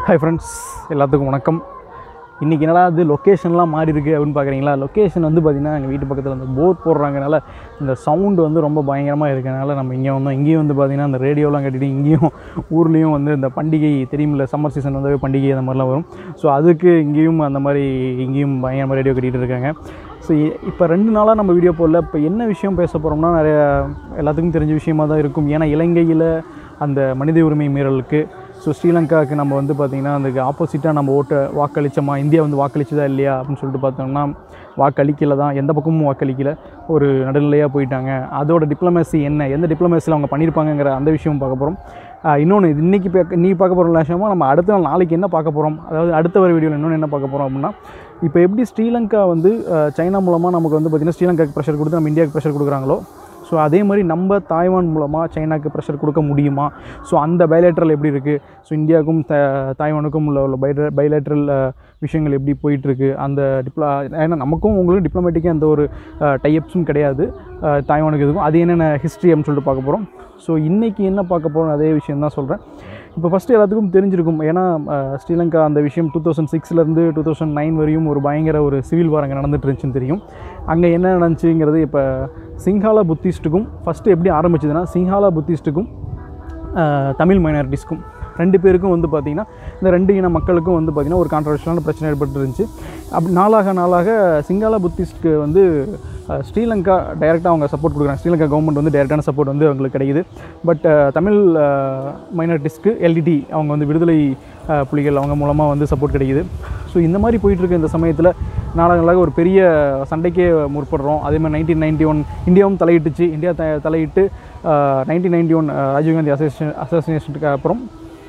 hi friends எல்லாத்துக்கும் வணக்கம் இன்றைக்கி என்னடா இது லொக்கேஷன்லாம் மாறி இருக்குது அப்படின்னு பார்க்குறீங்களா லொக்கேஷன் வந்து பார்த்திங்கன்னா எங்கள் வீட்டு பக்கத்தில் அந்த போர் போடுறாங்கனால இந்த சவுண்டு வந்து ரொம்ப பயங்கரமாக இருக்கனால நம்ம இங்கே வந்தோம் இங்கேயும் வந்து பார்த்திங்கன்னா அந்த ரேடியோலாம் கட்டிட்டு இங்கேயும் ஊர்லேயும் வந்து இந்த பண்டிகை தெரியுமில்ல சம்மர் சீசன் வந்து பண்டிகை அந்த மாதிரிலாம் வரும் ஸோ அதுக்கு இங்கேயும் அந்த மாதிரி இங்கேயும் பயங்கரமாக ரேடியோ கட்டிகிட்டு இருக்காங்க ஸோ இப்போ ரெண்டு நாளாக நம்ம வீடியோ போடல இப்போ என்ன விஷயம் பேச போகிறோம்னா நிறைய எல்லாத்துக்கும் தெரிஞ்ச விஷயமா தான் இருக்கும் ஏன்னா இலங்கையில் அந்த மனித உரிமை மீறலுக்கு ஸோ ஸ்ரீலங்காவுக்கு நம்ம வந்து பார்த்திங்கன்னா அதுக்கு ஆப்போசிட்டாக நம்ம ஓட்ட வாக்களித்தோமா இந்தியா வந்து வாக்களிச்சதா இல்லையா அப்படின்னு சொல்லிட்டு பார்த்தோம்னா வாக்களிக்கல தான் எந்த பக்கமும் வாக்களிக்கல ஒரு நடுநிலையாக போயிட்டாங்க அதோட டிப்ளமேசி என்ன எந்த டிப்ளமேசியில் அவங்க பண்ணியிருப்பாங்கங்கிற அந்த விஷயம் பார்க்க போகிறோம் இன்னொன்று இது இன்றைக்கி பார்க்க நீ பார்க்க போகிற விஷயமா நம்ம அடுத்த நாள் நாளைக்கு என்ன பார்க்க போகிறோம் அதாவது அடுத்த வர வீடியோவில் இன்னொன்று என்ன பார்க்க போகிறோம் அப்படின்னா இப்போ எப்படி ஸ்ரீலங்கா வந்து அஹ், சைனா மூலமாக நமக்கு வந்து பார்த்திங்கன்னா ஸ்ரீலங்காக்கு ப்ரெஷர் கொடுத்து நம்ம இந்தியாவுக்கு ப்ரெஷர் கொடுக்குறாங்களோ ஸோ அதே மாதிரி நம்ம தாய்வான் மூலமாக சைனாக்கு ப்ரெஷர் கொடுக்க முடியுமா ஸோ அந்த பைலேட்ரல் எப்படி இருக்குது ஸோ இந்தியாவுக்கும் த தாய்வானுக்கும் உள்ள உள்ள பைல பைலேட்ரல் விஷயங்கள் எப்படி போயிட்டுருக்கு அந்த டிப்ளா ஏன்னா நமக்கும் உங்களுக்கும் டிப்ளமேட்டிக்காக எந்த ஒரு டைப்ஸும் கிடையாது அஹ், தாய்வானுக்கு இதுக்கும் அது என்னென்ன ஹிஸ்ட்ரி அப்படின்னு சொல்லிட்டு பார்க்க போகிறோம் ஸோ இன்றைக்கி என்ன பார்க்க போகிறோம் அதே விஷயம் தான் சொல்கிறேன் இப்போ ஃபஸ்ட்டு எல்லாத்துக்கும் தெரிஞ்சிருக்கும் ஏன்னா அஹ், ஸ்ரீலங்கா அந்த விஷயம் டூ தௌசண்ட் சிக்ஸ்லேருந்து டூ தௌசண்ட் நைன் வரையும் ஒரு பயங்கர ஒரு சிவில் வார் அங்கே நடந்துட்டு இருந்துச்சுன்னு தெரியும் அங்கே என்ன நடந்துச்சுங்கிறது இப்போ சிங்ஹாலா புத்திஸ்ட்டுக்கும் ஃபஸ்ட்டு எப்படி ஆரம்பிச்சதுன்னா சிங்ஹாலா புத்திஸ்ட்டுக்கும் அஹ், தமிழ் மைனாரிட்டிஸ்க்கும் ரெண்டு பேருக்கும் வந்து பார்த்திங்கன்னா இந்த ரெண்டு இன மக்களுக்கும் வந்து பார்த்திங்கன்னா ஒரு கான்ட்ரவர்ஷியலான பிரச்சனை ஏற்பட்டு இருந்துச்சு அப்படி நாளாக நாளாக சிங்காலா புத்திஸ்ட்க்கு வந்து அஹ், ஸ்ரீலங்கா டைரெக்டாக அவங்க சப்போர்ட் கொடுக்குறாங்க ஸ்ரீலங்கா கவர்மெண்ட் வந்து டைரெக்டான சப்போர்ட் வந்து அவங்களுக்கு கிடைக்குது பட் தமிழ் மைனாரிட்டிஸ்க்கு எல்டிடி அவங்க வந்து விடுதலை அஹ், புலிகள் அவங்க மூலமாக வந்து சப்போர்ட் கிடைக்குது ஸோ இந்த மாதிரி போயிட்டுருக்க இந்த சமயத்தில் நாளாக ஒரு பெரிய சண்டைக்கே முற்படுறோம் அதே மாதிரி நைன்டீன் நைன்டி ஒன் இந்தியாவும் தலையிட்டுச்சு இந்தியா த தலையிட்டு nineteen ninety one Rajiv Gandhi association அசோசினேஷனுக்கு அப்புறம்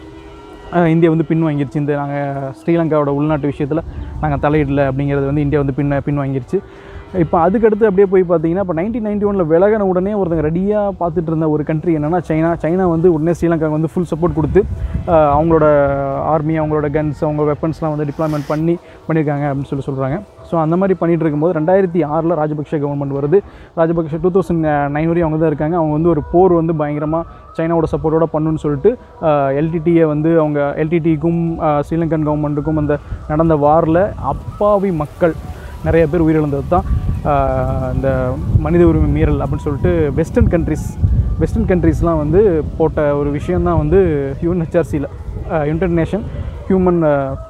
அஹ் இந்தியா வந்து பின் வாங்கிருச்சு இந்த நாங்கள் ஸ்ரீலங்காவோட உள்நாட்டு விஷயத்தில் நாங்கள் தலையிடல அப்படிங்கிறது வந்து இந்தியா வந்து பின்ன பின் வாங்கிருச்சு இப்போ அதுக்கடுத்து அப்படியே போய் பார்த்தீங்கன்னா இப்போ நைன்டீன் நைன்டி ஒனில் விலகின உடனே ஒருத்தங்க ரெடியாக பார்த்துட்டு இருந்த ஒரு கண்ட்ரி என்னென்னா சைனா சைனா வந்து உடனே ஸ்ரீலங்காவுக்கு வந்து ஃபுல் சப்போர்ட் கொடுத்து அஹ் அவங்களோட ஆர்மி அவங்களோட கன்ஸ் அவங்க வெப்பன்ஸ்லாம் வந்து டிப்ளாய்மெண்ட் பண்ணி பண்ணியிருக்காங்க அப்படின்னு சொல்லி சொல்கிறாங்க ஸோ அந்த மாதிரி பண்ணிட்டு இருக்கும்போது ரெண்டாயிரத்தி ஆறில் ராஜபக்ஷ கவர்மெண்ட் வருது ராஜபக்ஷ டூ தௌசண்ட் நைன் வரையும் அவங்க தான் இருக்காங்க அவங்க வந்து ஒரு போர் வந்து பயங்கரமாக சைனாவோட சப்போர்ட்டோட பண்ணுன்னு சொல்லிட்டு எல்டிடியை வந்து அவங்க எல்டிடிக்கும் ஸ்ரீலங்கன் கவர்மெண்ட்டுக்கும் அந்த நடந்த வாரில் அப்பாவி மக்கள் நிறைய பேர் உயிரிழந்தது தான் ஆஹ், இந்த மனித உரிமை மீறல் அப்படின்னு சொல்லிட்டு வெஸ்டர்ன் கண்ட்ரிஸ் வெஸ்டர்ன் கண்ட்ரிஸ்லாம் வந்து போட்ட ஒரு விஷயந்தான் வந்து யூஎன்ஹெச்ஆர்சியில் united nation human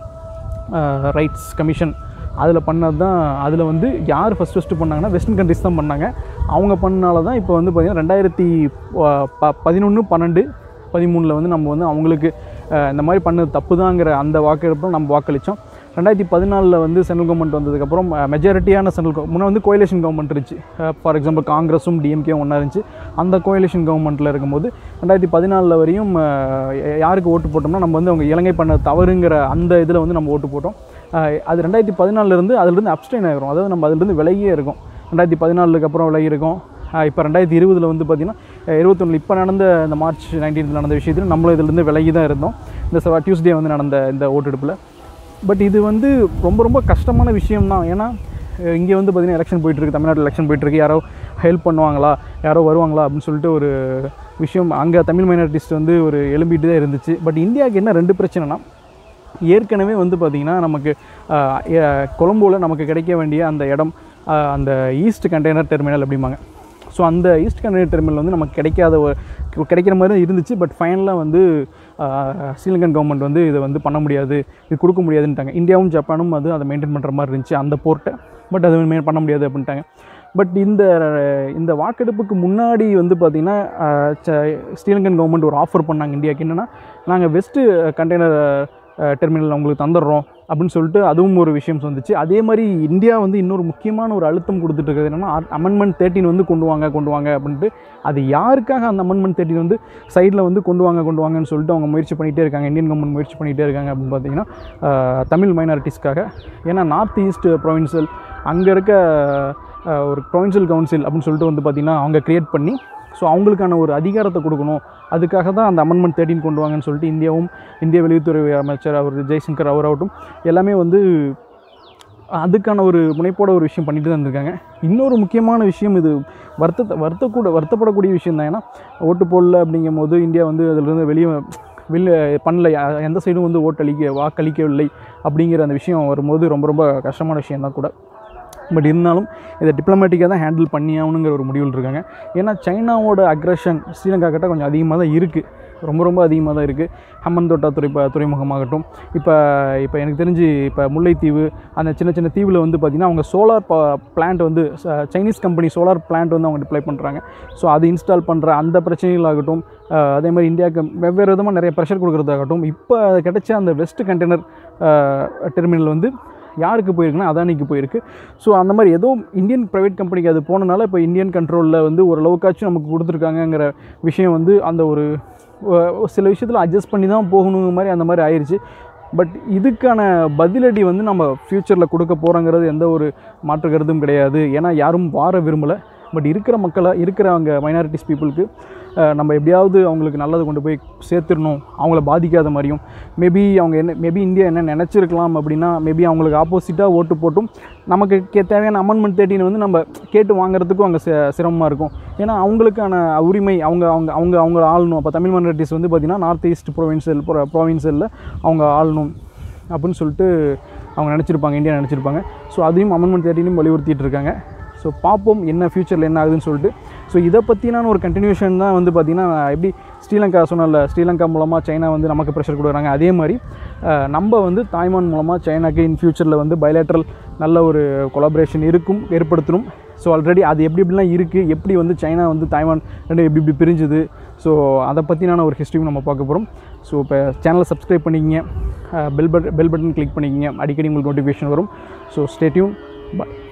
rights commission அதில் பண்ணது தான் அதில் வந்து யார் ஃபஸ்ட் ஃபஸ்ட்டு பண்ணாங்கன்னா வெஸ்டர்ன் கண்ட்ரிஸ் தான் பண்ணாங்க அவங்க பண்ணனால தான் இப்போ வந்து பார்த்திங்கன்னா ரெண்டாயிரத்தி ப பதினொன்று பன்னெண்டு பதிமூணில் வந்து நம்ம வந்து அவங்களுக்கு அஹ், இந்த மாதிரி பண்ணது தப்பு தாங்கிற அந்த வாக்கெடுப்பில் நம்ம வாக்களித்தோம் ரெண்டாயிரத்தி பதினாலில் வந்து சென்ட்ரல் கவர்மெண்ட் வந்ததுக்கப்புறம் மெஜாரிட்டியான சென்ட்ரல் முன்னே வந்து கோயிலேஷன் கவர்மெண்ட் இருந்துச்சு ஃபார் எக்ஸாம்பிள் காங்கிரஸும் டிஎம்கேவும் ஒன்றா இருந்துச்சு அந்த கோயிலேஷன் கவர்மெண்ட்டில் இருக்கும்போது ரெண்டாயிரத்தி பதினாலில் வரையும் அஹ், யாருக்கு ஓட்டு போட்டோம்னா நம்ம வந்து அவங்க இலங்கை பண்ண தவறுங்கிற அந்த இதில் வந்து நம்ம ஓட்டு போட்டோம் அஹ், அது ரெண்டாயிரத்தி பதினாலிருந்து அதிலிருந்து அப்ஸ்டைன் ஆகிறோம் அதாவது நம்ம அதிலிருந்து விலகியே இருக்கோம் ரெண்டாயிரத்தி பதினாலுக்கு அப்புறம் விலகி இருக்கோம் இப்போ ரெண்டாயிரத்தி இருபதில் வந்து பார்த்திங்கன்னா இருபத்தொன்னில் இப்போ நடந்த இந்த மார்ச் நைன்டீனில் நடந்த விஷயத்தில் நம்மளும் இதிலிருந்து விலகி தான் இருந்தோம் இந்த செவ்வாய் டியூஸ்டே வந்து நடந்த இந்த ஓட்டெடுப்பில் பட் இது வந்து ரொம்ப ரொம்ப கஷ்டமான விஷயம் தான் ஏன்னா இங்கே வந்து பார்த்திங்கன்னா எலெக்ஷன் போயிட்டுருக்கு தமிழ்நாட்டில் எலெக்ஷன் போயிட்டுருக்கு யாரோ ஹெல்ப் பண்ணுவாங்களா யாரோ வருவாங்களா அப்படின்னு சொல்லிட்டு ஒரு விஷயம் அங்கே தமிழ் மைனாரிட்டிஸ்ட் வந்து ஒரு எழும்பிட்டு தான் இருந்துச்சு பட் இந்தியாவுக்கு என்ன ரெண்டு பிரச்சனைனா ஏற்கனவே வந்து பார்த்திங்கன்னா நமக்கு ஆஹ், எ- கொலம்போவில் நமக்கு கிடைக்க வேண்டிய அந்த இடம் ஆஹ், அந்த ஈஸ்ட் கண்டெய்னர் டெர்மினல் அப்படிம்பாங்க ஸோ அந்த ஈஸ்ட் கண்டெய்னர் டெர்மினல் வந்து நமக்கு கிடைக்காத ஒரு கிடைக்கிற மாதிரி தான் இருந்துச்சு பட் ஃபைனலாக வந்து ஆஹ், ஸ்ரீலங்கன் கவர்மெண்ட் வந்து இதை வந்து பண்ண முடியாது இது கொடுக்க முடியாதுன்ட்டாங்க இந்தியாவும் ஜப்பானும் அது அதை மெயின்டைன் பண்ணுற மாதிரி இருந்துச்சு அந்த போர்ட்டை பட் அது மெயின் பண்ண முடியாது அப்படின்ட்டாங்க பட் இந்த இந்த வாக்கெடுப்புக்கு முன்னாடி வந்து பார்த்திங்கன்னா ஆஹ், ச- ஸ்ரீலங்கன் கவர்மெண்ட் ஒரு ஆஃபர் பண்ணாங்க இந்தியாவுக்கு என்னென்னா நாங்கள் வெஸ்ட்டு கண்டெய்னர் டெர்மினல் உங்களுக்கு தந்துடுறோம் அப்படின்னு சொல்லிட்டு அதுவும் ஒரு விஷயம் வந்துச்சு அதே மாதிரி இந்தியா வந்து இன்னொரு முக்கியமான ஒரு அழுத்தம் கொடுத்துட்டு இருக்கிறது என்னென்னா அமெண்ட்மெண்ட் தேர்ட்டின் வந்து கொண்டு வாங்க கொண்டு வாங்க அப்படின்ட்டு அது யாருக்காக அந்த அமெண்ட்மெண்ட் தேர்ட்டின் வந்து சைடில் வந்து கொண்டு வாங்க கொண்டு வாங்கன்னு சொல்லிட்டு அவங்க முயற்சி பண்ணிகிட்டே இருக்காங்க இந்தியன் கவர்மெண்ட் முயற்சி பண்ணிகிட்டே இருக்காங்க அப்படின்னு பார்த்தீங்கன்னா ஆஹ், தமிழ் மைனாரிட்டிஸ்க்காக ஏன்னா நார்த் ஈஸ்ட் ப்ரொவின்சல் அங்கே இருக்க ஆஹ், ஒரு ப்ரொவின்சியல் கவுன்சில் அப்படின்னு சொல்லிட்டு வந்து பார்த்திங்கன்னா அவங்க க்ரியேட் பண்ணி ஸோ அவங்களுக்கான ஒரு அதிகாரத்தை கொடுக்கணும் அதுக்காக தான் அந்த அமெண்ட்மெண்ட் தேர்ட்டின் கொண்டு வாங்கன்னு சொல்லிட்டு இந்தியாவும் இந்திய வெளியுறவுத்துறை அமைச்சர் அவர் ஜெய்சங்கர் அவராகட்டும் எல்லாமே வந்து அதுக்கான ஒரு முனைப்போட ஒரு விஷயம் பண்ணிட்டு தான் இருந்திருக்காங்க இன்னொரு முக்கியமான விஷயம் இது வருத்தத்தை வருத்தக்கூட வருத்தப்படக்கூடிய விஷயம் தான் ஏன்னா ஓட்டு போடல அப்படிங்கும்போது இந்தியா வந்து அதிலிருந்து வெளியே வில் பண்ணல யா- எந்த சைடும் வந்து ஓட்டளிக்க வாக்களிக்கவில்லை அப்படிங்கிற அந்த விஷயம் வரும்போது ரொம்ப ரொம்ப கஷ்டமான விஷயம் தான் கூட பட் இருந்தாலும் இதை டிப்ளமேட்டிக்காக தான் ஹேண்டில் பண்ணி ஆகணுங்கிற ஒரு முடிவில் இருக்காங்க ஏன்னா சைனாவோட அக்ரஷன் ஸ்ரீலங்கா கிட்ட கொஞ்சம் அதிகமாக தான் இருக்குது ரொம்ப ரொம்ப அதிகமாக தான் இருக்குது ஹம்மன் தோட்டா துறை துறைமுகமாகட்டும் இப்போ இப்போ எனக்கு தெரிஞ்சு இப்போ முல்லைத்தீவு அந்த சின்ன சின்ன தீவில் வந்து பார்த்திங்கன்னா அவங்க சோலார் ப பிளான்ட் வந்து ச- சைனீஸ் கம்பெனி சோலார் பிளான்ட் வந்து அவங்க டிப்ளை பண்ணுறாங்க ஸோ அது இன்ஸ்டால் பண்ணுற அந்த பிரச்சனைகளாகட்டும் அஹ், அதே மாதிரி இந்தியாவுக்கு வெவ்வேறு விதமாக நிறைய ப்ரெஷர் கொடுக்குறதாகட்டும் இப்போ கிடைச்ச அந்த வெஸ்ட் கண்டெய்னர் டெர்மினல் வந்து யாருக்கு போயிருக்குன்னா அதானிக்கு போயிருக்கு ஸோ அந்த மாதிரி ஏதோ இந்தியன் ப்ரைவேட் கம்பெனிக்கு அது போனனால இப்போ இந்தியன் கண்ட்ரோலில் வந்து ஓரளவுக்காச்சும் நமக்கு கொடுத்துருக்காங்கங்கிற விஷயம் வந்து அந்த ஒரு ஒ- சில விஷயத்தில் அட்ஜஸ்ட் பண்ணி தான் போகணுங்கிற மாதிரி அந்த மாதிரி ஆயிடுச்சு பட் இதுக்கான பதிலடி வந்து நம்ம ஃப்யூச்சரில் கொடுக்க போகிறோங்கிறது எந்த ஒரு மாற்று கருத்தும் கிடையாது ஏன்னா யாரும் வார விரும்பலை பட் இருக்கிற மக்களை இருக்கிற அங்கே மைனாரிட்டிஸ் பீப்புளுக்கு நம்ம எப்படியாவது அவங்களுக்கு நல்லது கொண்டு போய் சேர்த்துடணும் அவங்கள பாதிக்காத மாதிரியும் மேபி அவங்க என்ன மேபி இந்தியா என்ன நினச்சிருக்கலாம் அப்படின்னா மேபி அவங்களுக்கு ஆப்போசிட்டாக ஓட்டு போட்டும் நமக்கு கே தேவையான அமெண்ட்மெண்ட் தேர்ட்டின் வந்து நம்ம கேட்டு வாங்குறதுக்கும் அங்கே சிரமமாக இருக்கும் ஏன்னா அவங்களுக்கான உரிமை அவங்க அவங்க அவங்க அவங்க ஆளணும் அப்போ தமிழ் மைனாரிட்டிஸ் வந்து பார்த்திங்கன்னா நார்த் ஈஸ்ட் ப்ரொவின்சியல் ப்ராவின்சியலில் அவங்க ஆளணும் அப்படின்னு சொல்லிட்டு அவங்க நினச்சிருப்பாங்க இந்தியா நினச்சிருப்பாங்க ஸோ அதையும் அமெண்ட்மெண்ட் தேர்ட்டினும் வலியுறுத்திட்டு இருக்காங்க ஸோ பார்ப்போம் என்ன ஃப்யூச்சரில் என்ன ஆகுதுன்னு சொல்லிட்டு ஸோ இதை பற்றினான ஒரு கண்டினியூஷன் தான் வந்து பார்த்திங்கன்னா எப்படி ஸ்ரீலங்கா சொன்னல ஸ்ரீலங்கா மூலமாக சைனா வந்து நமக்கு ப்ரெஷர் கொடுக்குறாங்க அதே மாதிரி அஹ், நம்ம வந்து தாய்வான் மூலமாக சைனாக்கு இன் ஃப்யூச்சரில் வந்து பயலேட்ரல் நல்ல ஒரு கொலாபரேஷன் இருக்கும் ஏற்படுத்தணும் ஸோ ஆல்ரெடி அது எப்படி எப்படிலாம் இருக்குது எப்படி வந்து சைனா வந்து தாய்வான் ரெண்டு எப்படி இப்படி பிரிஞ்சுது ஸோ அதை பற்றினான ஒரு ஹிஸ்ட்ரியும் நம்ம பார்க்க போகிறோம் ஸோ இப்போ சேனலை சப்ஸ்கிரைப் பண்ணிக்கிங்க bell but bell button click பண்ணிக்கிங்க அடிக்கடி உங்களுக்கு நோட்டிஃபிகேஷன் வரும் ஸோ ஸ்டேட்யூன் பாய்